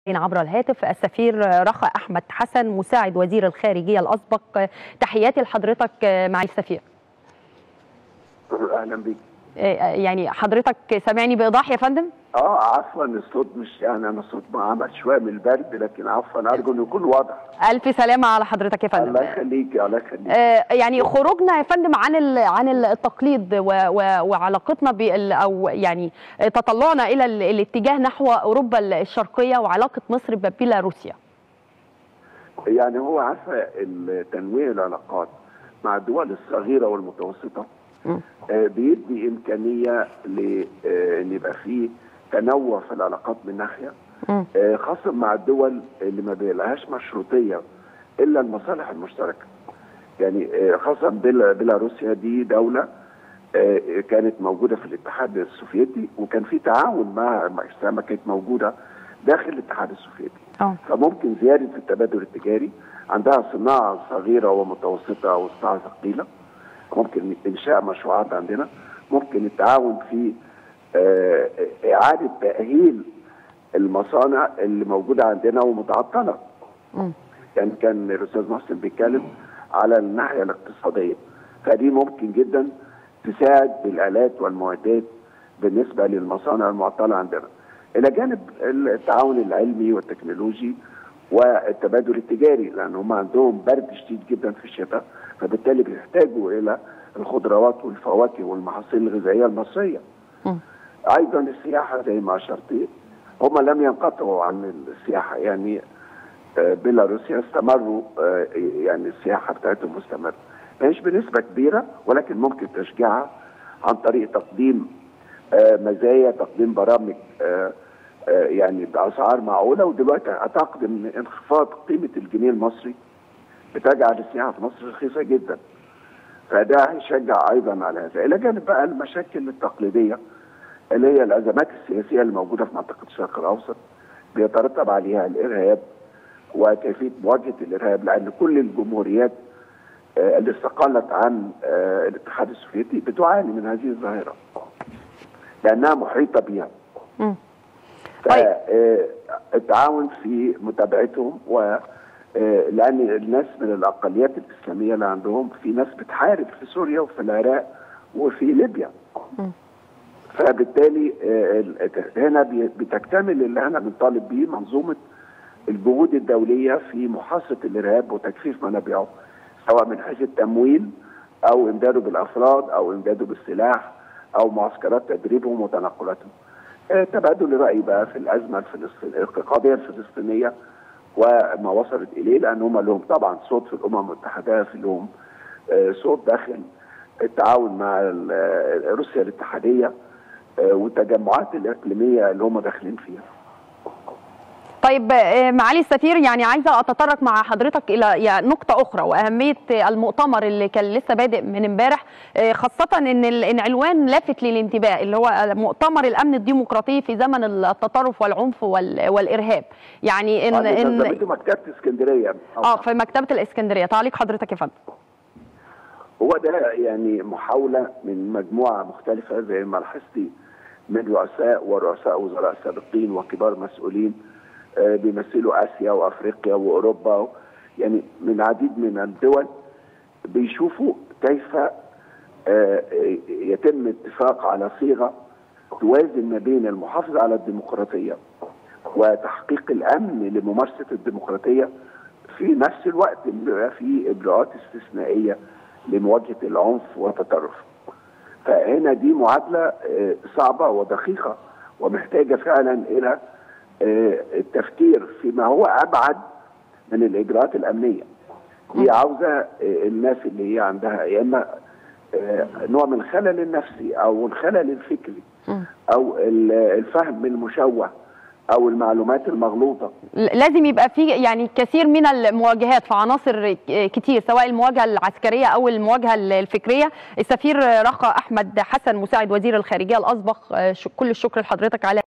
عبر الهاتف السفير رخا احمد حسن مساعد وزير الخارجيه الاسبق تحياتي لحضرتك معالي السفير اهلا بيك يعني حضرتك سامعني بايضاح يا فندم اه عفوا الصوت مش يعني انا الصوت عمل شويه من البرد لكن عفوا ارجو انه يكون واضح الف سلامه على حضرتك يا فندم الله يخليك الله يخليك آه يعني خروجنا يا فندم عن عن التقليد و و وعلاقتنا بال او يعني تطلعنا الى الاتجاه نحو اوروبا الشرقيه وعلاقه مصر ببيلاروسيا يعني هو عارفه تنويع العلاقات مع الدول الصغيره والمتوسطه آه بيدي امكانيه لان يبقى فيه تنوع في العلاقات من ناحيه آه خاصه مع الدول اللي ما بيلهاش مشروطيه الا المصالح المشتركه يعني آه خاصه بيلاروسيا دي دوله كانت موجوده في الاتحاد السوفيتي وكان في تعاون مع ما كانت موجوده داخل الاتحاد السوفيتي أوه. فممكن زياده التبادل التجاري عندها صناعه صغيره ومتوسطه وصناعه ثقيله ممكن انشاء مشروعات عندنا ممكن التعاون في اعاده تاهيل المصانع اللي موجوده عندنا ومتعطله يعني كان الاستاذ محسن بيتكلم على الناحيه الاقتصاديه فدي ممكن جدا تساعد بالالات والمعدات بالنسبه للمصانع المعطله عندنا الى جانب التعاون العلمي والتكنولوجي والتبادل التجاري لان هم عندهم برد شديد جدا في الشتاء فبالتالي بيحتاجوا الى الخضروات والفواكه والمحاصيل الغذائيه المصريه. م. ايضا السياحه زي ما اشرت هم لم ينقطعوا عن السياحه يعني بيلاروسيا استمروا يعني السياحه بتاعتهم مستمره. مش بنسبه كبيره ولكن ممكن تشجيعها عن طريق تقديم مزايا تقديم برامج يعني باسعار معقوله ودلوقتي اعتقد ان انخفاض قيمه الجنيه المصري بتجعل السياحه في مصر رخيصه جدا. فده هيشجع ايضا على هذا، الى جانب بقى المشاكل التقليديه اللي هي الازمات السياسيه اللي موجوده في منطقه الشرق الاوسط بيترتب عليها الارهاب وكيفيه مواجهه الارهاب لان كل الجمهوريات اللي استقلت عن الاتحاد السوفيتي بتعاني من هذه الظاهره لانها محيطه بها. التعاون في متابعتهم و لان الناس من الاقليات الاسلاميه اللي عندهم في ناس بتحارب في سوريا وفي العراق وفي ليبيا. فبالتالي هنا بتكتمل اللي احنا بنطالب بيه منظومه الجهود الدوليه في محاصره الارهاب وتجفيف منابعه سواء من حيث التمويل او امداده بالافراد او امداده بالسلاح او معسكرات تدريبهم وتنقلاتهم. تبادل الراي بقى في الازمه الفلسطينيه القضيه الفلسطينيه وما وصلت اليه لان هم لهم طبعا صوت في الامم المتحده في لهم صوت داخل التعاون مع روسيا الاتحاديه والتجمعات الاقليميه اللي هم داخلين فيها. طيب معالي السفير يعني عايزه اتطرق مع حضرتك الى يعني نقطه اخرى واهميه المؤتمر اللي كان لسه بادئ من امبارح خاصه ان العنوان لافت للانتباه اللي هو مؤتمر الامن الديمقراطي في زمن التطرف والعنف والارهاب يعني ان ان مكتبه اسكندريه اه في مكتبه الاسكندريه تعليق حضرتك يا فندم هو ده يعني محاوله من مجموعه مختلفه زي ما لاحظتي من رؤساء ورؤساء وزراء سابقين وكبار مسؤولين بيمثلوا اسيا وافريقيا واوروبا يعني من عديد من الدول بيشوفوا كيف يتم اتفاق على صيغه توازن ما بين المحافظه على الديمقراطيه وتحقيق الامن لممارسه الديمقراطيه في نفس الوقت في اجراءات استثنائيه لمواجهه العنف والتطرف. فهنا دي معادله صعبه ودقيقه ومحتاجه فعلا الى التفكير فيما هو ابعد من الاجراءات الامنيه دي عاوزه الناس اللي هي عندها يا اما نوع من الخلل النفسي او الخلل الفكري او الفهم المشوه او المعلومات المغلوطه لازم يبقى في يعني كثير من المواجهات في عناصر كتير سواء المواجهه العسكريه او المواجهه الفكريه السفير رخا احمد حسن مساعد وزير الخارجيه الاسبق كل الشكر لحضرتك على